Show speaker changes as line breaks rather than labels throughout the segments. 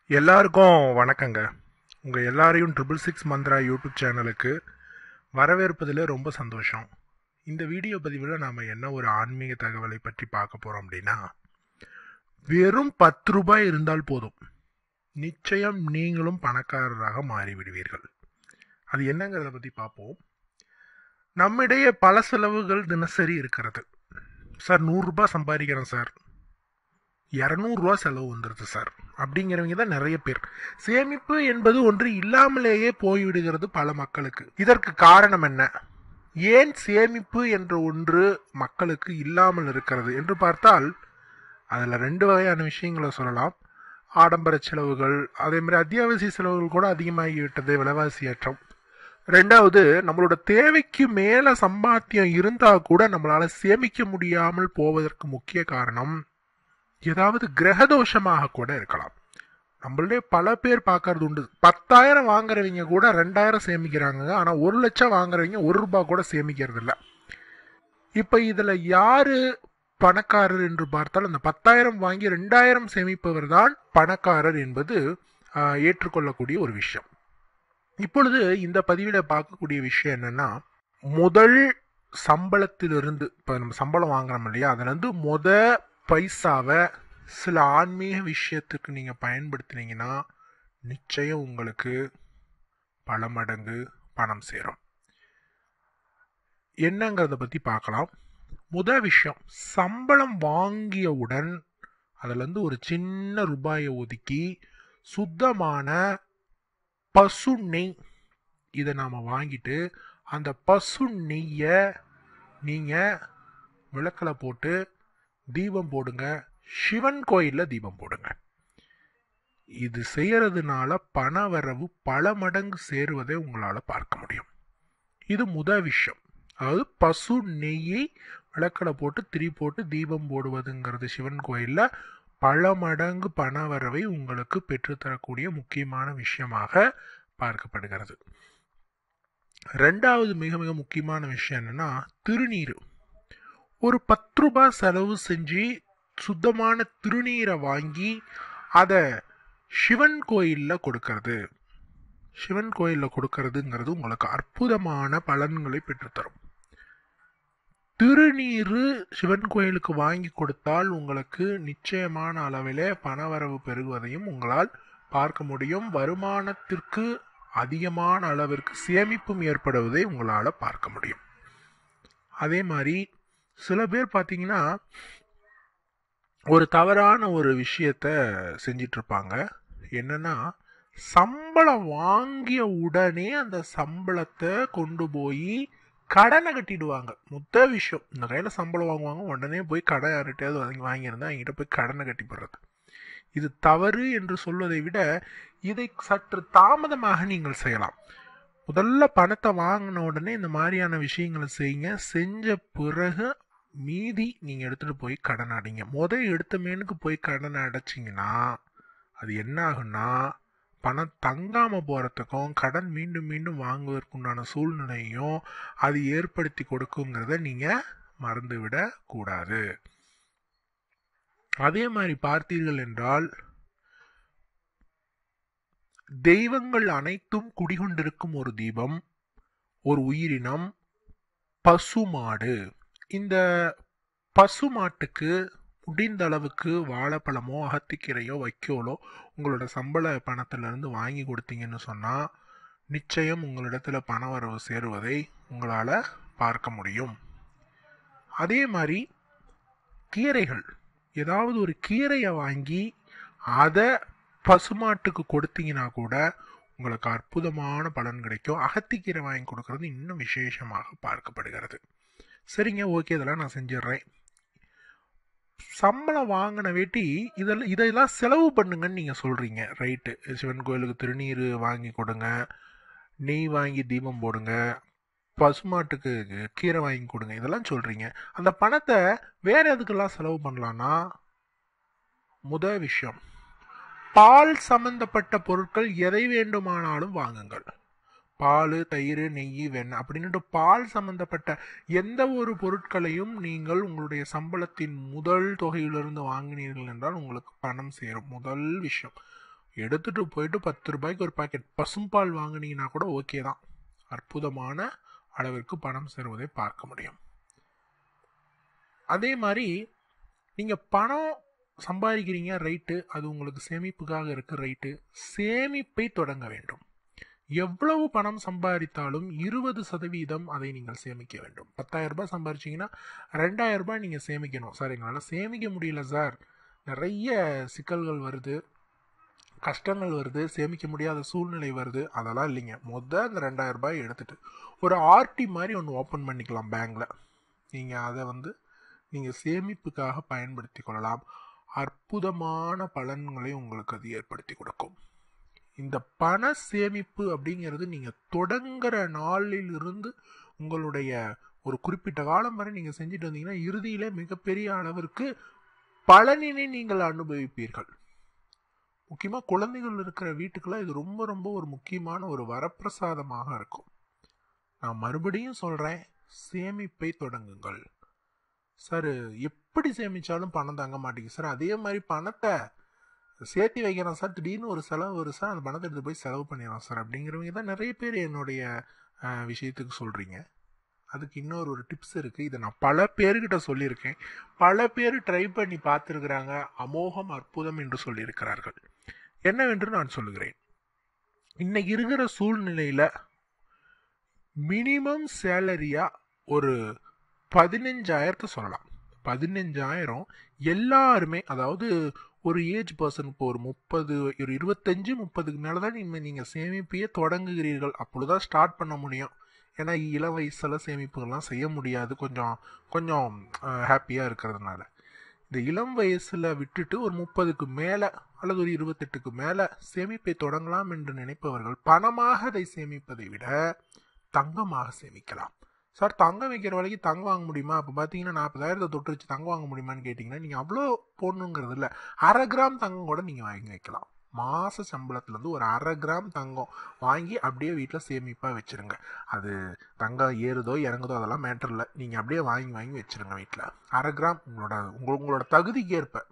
எல்லாருக்கும் வணக்கங்க உங்கள் எல்லாரையும் ட்ரிபிள் சிக்ஸ் மந்த்ரா யூடியூப் சேனலுக்கு வரவேற்பதில் ரொம்ப சந்தோஷம் இந்த வீடியோ பதிவில் நாம் என்ன ஒரு ஆன்மீக தகவலை பற்றி பார்க்க போகிறோம் அப்படின்னா வெறும் பத்து ரூபாய் இருந்தால் போதும் நிச்சயம் நீங்களும் பணக்காரராக மாறிவிடுவீர்கள் அது என்னங்கிறத பற்றி பார்ப்போம் நம்மிடையே பல செலவுகள் தினசரி இருக்கிறது சார் நூறுரூபா சம்பாதிக்கிறேன் சார் இரநூறுவா செலவு வந்துடுது சார் அப்படிங்கிறவங்க தான் நிறைய பேர் சேமிப்பு என்பது ஒன்று இல்லாமலேயே போய்விடுகிறது பல மக்களுக்கு இதற்கு காரணம் என்ன ஏன் சேமிப்பு என்ற ஒன்று மக்களுக்கு இல்லாமல் இருக்கிறது என்று பார்த்தால் அதில் ரெண்டு வகையான விஷயங்களை சொல்லலாம் ஆடம்பர செலவுகள் அதே மாதிரி அத்தியாவசிய செலவுகள் கூட அதிகமாகிவிட்டது விலைவாசி ஏற்றம் ரெண்டாவது நம்மளோட தேவைக்கு மேலே சம்பாத்தியம் இருந்தால் கூட நம்மளால் சேமிக்க முடியாமல் போவதற்கு முக்கிய காரணம் ஏதாவது கிரகதோஷமாக கூட இருக்கலாம் நம்மளே பல பேர் பார்க்கறது உண்டு பத்தாயிரம் வாங்குறவங்க கூட ரெண்டாயிரம் சேமிக்கிறாங்க ஆனால் ஒரு லட்சம் வாங்குறவங்க ஒரு ரூபாய் கூட சேமிக்கிறது இல்லை இப்போ இதில் யாரு பணக்காரர் என்று பார்த்தால் அந்த பத்தாயிரம் வாங்கி ரெண்டாயிரம் சேமிப்பவர் தான் பணக்காரர் என்பது ஆஹ், ஏற்றுக்கொள்ளக்கூடிய ஒரு விஷயம் இப்பொழுது இந்த பதிவில் பார்க்கக்கூடிய விஷயம் என்னன்னா முதல் சம்பளத்திலிருந்து இப்போ நம்ம சம்பளம் வாங்குறோம் இல்லையா அதுலேருந்து முத பைசாவை சில ஆன்மீக விஷயத்துக்கு நீங்கள் பயன்படுத்தினீங்கன்னா நிச்சயம் உங்களுக்கு பல மடங்கு பணம் சேரும் என்னங்கிறத பற்றி பார்க்கலாம் முத விஷயம் சம்பளம் வாங்கியவுடன் அதுலேருந்து ஒரு சின்ன ரூபாயை ஒதுக்கி சுத்தமான பசு நெய் இதை நாம் வாங்கிட்டு அந்த பசு நெய்யை நீங்கள் விளக்கில் போட்டு தீபம் போடுங்க சிவன் கோயிலில் தீபம் போடுங்க இது செய்யறதுனால பண வரவு பல மடங்கு சேருவதை உங்களால் பார்க்க முடியும் இது முத விஷயம் அதாவது பசு நெய்யை விளக்கில் போட்டு திரி போட்டு தீபம் போடுவதுங்கிறது சிவன் கோயிலில் பல மடங்கு பண வரவை உங்களுக்கு பெற்றுத்தரக்கூடிய முக்கியமான விஷயமாக பார்க்கப்படுகிறது ரெண்டாவது மிக மிக முக்கியமான விஷயம் என்னன்னா திருநீர் ஒரு பத்து ரூபாய் செலவு செஞ்சு சுத்தமான திருநீரை வாங்கி அதை சிவன் கோயிலில் கொடுக்கறது சிவன் கோயிலில் கொடுக்கறதுங்கிறது உங்களுக்கு அற்புதமான பலன்களை பெற்றுத்தரும் திருநீர் சிவன் கோயிலுக்கு வாங்கி கொடுத்தால் உங்களுக்கு நிச்சயமான அளவிலே பணவரவு பெருகுவதையும் உங்களால் பார்க்க முடியும் வருமானத்திற்கு அதிகமான அளவிற்கு சேமிப்பும் ஏற்படுவதை உங்களால் பார்க்க முடியும் அதே மாதிரி சில பேர் பார்த்தீங்கன்னா ஒரு தவறான ஒரு விஷயத்த செஞ்சிட்டு இருப்பாங்க என்னன்னா சம்பளம் வாங்கிய உடனே அந்த சம்பளத்தை கொண்டு போய் கடனை கட்டிடுவாங்க மொத்த விஷயம் இந்த கையில் சம்பளம் வாங்குவாங்க உடனே போய் கடை யார்கிட்டயாவது வாங்கி வாங்கியிருந்தா அவங்ககிட்ட போய் கடனை கட்டி போடுறது இது தவறு என்று சொல்வதை விட இதை சற்று தாமதமாக நீங்கள் செய்யலாம் முதல்ல பணத்தை வாங்கின உடனே இந்த மாதிரியான விஷயங்களை செய்யுங்க செஞ்ச பிறகு மீதி நீங்கள் எடுத்துகிட்டு போய் கடன் அடைங்க முத எடுத்த மேனுக்கு போய் கடன் அடைச்சிங்கன்னா அது என்ன ஆகும்னா பணம் தங்காமல் போகிறதுக்கும் கடன் மீண்டும் மீண்டும் வாங்குவதற்குண்டான சூழ்நிலையும் அது ஏற்படுத்தி கொடுக்குங்கிறத நீங்கள் மறந்துவிட கூடாது அதே மாதிரி பார்த்தீர்கள் என்றால் தெய்வங்கள் அனைத்தும் குடிகொண்டிருக்கும் ஒரு தீபம் ஒரு உயிரினம் பசுமாடு இந்த பசுமாட்டுக்கு முடிந்த அளவுக்கு வாழைப்பழமோ அகத்திக்கீரையோ வைக்கோலோ உங்களோட சம்பள பணத்திலிருந்து வாங்கி கொடுத்தீங்கன்னு சொன்னால் நிச்சயம் உங்களிடத்துல பண வரவு சேருவதை உங்களால் பார்க்க முடியும் அதே மாதிரி கீரைகள் ஏதாவது ஒரு கீரையை வாங்கி அதை பசுமாட்டுக்கு கொடுத்தீங்கன்னா கூட உங்களுக்கு அற்புதமான பலன் கிடைக்கும் அகத்திக்கீரை வாங்கி கொடுக்கறது இன்னும் விசேஷமாக பார்க்கப்படுகிறது சரிங்க ஓகே இதெல்லாம் நான் செஞ்சிடுறேன் சம்பளம் வாங்கின வேட்டி இதெல்லாம் இதெல்லாம் செலவு பண்ணுங்கன்னு நீங்கள் சொல்கிறீங்க ரைட்டு சிவன் கோயிலுக்கு திருநீர் வாங்கி கொடுங்க நெய் வாங்கி தீபம் போடுங்க பசுமாட்டுக்கு கீரை வாங்கி கொடுங்க இதெல்லாம் சொல்கிறீங்க அந்த பணத்தை வேறு எதுக்கெல்லாம் செலவு பண்ணலான்னா முத விஷயம் பால் சம்பந்தப்பட்ட பொருட்கள் எதை வேண்டுமானாலும் வாங்குங்கள் பால் தயிர் நெய் வெண்ணெய் அப்படின்ட்டு பால் சம்பந்தப்பட்ட எந்த ஒரு பொருட்களையும் நீங்கள் உங்களுடைய சம்பளத்தின் முதல் தொகையிலிருந்து வாங்கினீர்கள் என்றால் உங்களுக்கு பணம் சேரும் முதல் விஷயம் எடுத்துகிட்டு போயிட்டு பத்து ரூபாய்க்கு ஒரு பாக்கெட் பசும்பால் வாங்கினீங்கன்னா கூட ஓகே தான் அற்புதமான அளவிற்கு பணம் சேருவதை பார்க்க முடியும் அதே மாதிரி நீங்கள் பணம் சம்பாதிக்கிறீங்க ரைட்டு அது உங்களுக்கு சேமிப்புக்காக இருக்கு ரைட்டு சேமிப்பை தொடங்க வேண்டும் எவ்வளவு பணம் சம்பாதித்தாலும் இருபது சதவீதம் அதை நீங்கள் சேமிக்க வேண்டும் பத்தாயிரம் ரூபாய் சம்பாதிச்சிங்கன்னா ரெண்டாயிரம் ரூபாய் நீங்கள் சேமிக்கணும் சார் எங்களால் சேமிக்க முடியல சார் நிறைய சிக்கல்கள் வருது கஷ்டங்கள் வருது சேமிக்க முடியாத சூழ்நிலை வருது அதெல்லாம் இல்லைங்க மொதல் அந்த ரெண்டாயிரம் ரூபாய் எடுத்துட்டு ஒரு ஆர்டி மாதிரி ஒன்று ஓப்பன் பண்ணிக்கலாம் பேங்க்கில் நீங்கள் அதை வந்து நீங்கள் சேமிப்புக்காக பயன்படுத்தி கொள்ளலாம் அற்புதமான பலன்களை உங்களுக்கு அது ஏற்படுத்தி கொடுக்கும் இந்த பண சேமிப்பு அப்படிங்கிறது நீங்கள் தொடங்குற நாளில் இருந்து உங்களுடைய ஒரு குறிப்பிட்ட காலம் வரை நீங்கள் செஞ்சுட்டு வந்தீங்கன்னா இறுதியிலே மிகப்பெரிய அளவிற்கு பலனினை நீங்கள் அனுபவிப்பீர்கள் முக்கியமாக குழந்தைகள் இருக்கிற வீட்டுக்கெல்லாம் இது ரொம்ப ரொம்ப ஒரு முக்கியமான ஒரு வரப்பிரசாதமாக இருக்கும் நான் மறுபடியும் சொல்கிறேன் சேமிப்பை தொடங்குங்கள் சார் எப்படி சேமித்தாலும் பணம் தங்க மாட்டேங்குது சார் அதே மாதிரி பணத்தை சேர்த்து வைக்கிறோம் சார் திடீர்னு ஒரு செலவு வரும் சார் அந்த பணத்தை எடுத்து போய் செலவு பண்ணிடுறோம் சார் அப்படிங்கிறவங்க தான் நிறைய பேர் என்னுடைய விஷயத்துக்கு சொல்கிறீங்க அதுக்கு இன்னொரு ஒரு டிப்ஸ் இருக்குது இதை நான் பல பேர்கிட்ட சொல்லியிருக்கேன் பல பேர் ட்ரை பண்ணி பார்த்துருக்குறாங்க அமோகம் அற்புதம் என்று சொல்லியிருக்கிறார்கள் என்னவென்று நான் சொல்லுகிறேன் இன்னைக்கு இருக்கிற சூழ்நிலையில் மினிமம் சேலரியாக ஒரு பதினஞ்சாயிரத்தை சொல்லலாம் பதினஞ்சாயிரம் எல்லாருமே அதாவது ஒரு ஏஜ் பர்சன் இப்போ ஒரு முப்பது ஒரு இருபத்தஞ்சு முப்பதுக்கு மேலே தான் நீங்கள் நீங்கள் சேமிப்பையே தொடங்குகிறீர்கள் அப்பொழுதுதான் ஸ்டார்ட் பண்ண முடியும் ஏன்னா இளம் வயசில் சேமிப்புகள்லாம் செய்ய முடியாது கொஞ்சம் கொஞ்சம் ஹாப்பியாக இருக்கிறதுனால இந்த இளம் வயசில் விட்டுட்டு ஒரு முப்பதுக்கு மேலே அல்லது ஒரு இருபத்தெட்டுக்கு மேலே சேமிப்பை தொடங்கலாம் என்று நினைப்பவர்கள் பணமாக அதை சேமிப்பதை விட தங்கமாக சேமிக்கலாம் சார் தங்கம் வைக்கிற வேலைக்கு தங்கம் வாங்க முடியுமா அப்போ பார்த்தீங்கன்னா நாற்பதாயிரத்தை தொட்டு வச்சு தங்கம் வாங்க முடியுமான்னு கேட்டிங்கன்னா நீங்கள் அவ்வளோ போடணுங்கிறது இல்லை அரை கிராம் தங்கம் கூட நீங்கள் வாங்கி வைக்கலாம் மாத சம்பளத்துலேருந்து ஒரு அரை கிராம் தங்கம் வாங்கி அப்படியே வீட்டில் சேமிப்பாக வச்சுருங்க அது தங்கம் ஏறுதோ இறங்குதோ அதெல்லாம் மேட்டர் இல்லை நீங்கள் அப்படியே வாங்கி வாங்கி வச்சுருங்க வீட்டில் அரை கிராம் உங்களோட உங்கள் உங்களோட தகுதிக்கு ஏற்ப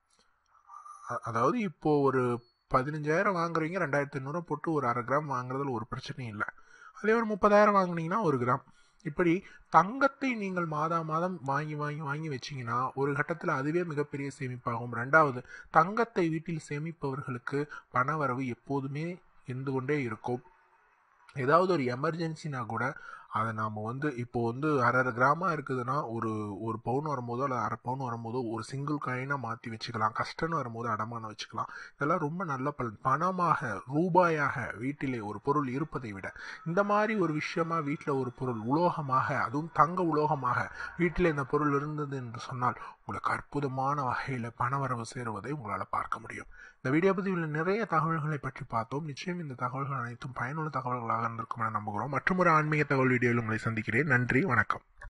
அதாவது இப்போது ஒரு பதினஞ்சாயிரம் வாங்குறீங்க ரெண்டாயிரத்தி ஐநூறுரூவா போட்டு ஒரு அரை கிராம் வாங்குறதுல ஒரு பிரச்சனையும் இல்லை அதே ஒரு முப்பதாயிரம் வாங்கினீங்கன்னா ஒரு கிராம் இப்படி தங்கத்தை நீங்கள் மாதா மாதம் வாங்கி வாங்கி வாங்கி வச்சிங்கன்னா ஒரு கட்டத்தில் அதுவே மிகப்பெரிய சேமிப்பாகும் ரெண்டாவது தங்கத்தை வீட்டில் சேமிப்பவர்களுக்கு பண வரவு எப்போதுமே இருந்து கொண்டே இருக்கும் ஏதாவது ஒரு எமர்ஜென்சினா கூட அதை நாம் வந்து இப்போ வந்து அரை அரை கிராமாக இருக்குதுன்னா ஒரு ஒரு பவுன் வரும்போதோ அல்லது அரை பவுன் வரும்போதோ ஒரு சிங்கிள் காயினாக மாற்றி வச்சுக்கலாம் கஷ்டம்னு வரும்போது அடமானம் வச்சுக்கலாம் இதெல்லாம் ரொம்ப நல்ல பலன் பணமாக ரூபாயாக வீட்டிலே ஒரு பொருள் இருப்பதை விட இந்த மாதிரி ஒரு விஷயமா வீட்டில் ஒரு பொருள் உலோகமாக அதுவும் தங்க உலோகமாக வீட்டில் இந்த பொருள் இருந்தது என்று சொன்னால் உங்களுக்கு அற்புதமான வகையில் பணவரவு சேருவதை உங்களால் பார்க்க முடியும் இந்த வீடியோ பதிவில் நிறைய தகவல்களை பற்றி பார்த்தோம் நிச்சயம் இந்த தகவல்கள் அனைத்தும் பயனுள்ள தகவல்களாக இருக்கும் என நம்புகிறோம் மற்றும் ஒரு ஆன்மீக தகவல் வீடியோவில் உங்களை சந்திக்கிறேன் நன்றி வணக்கம்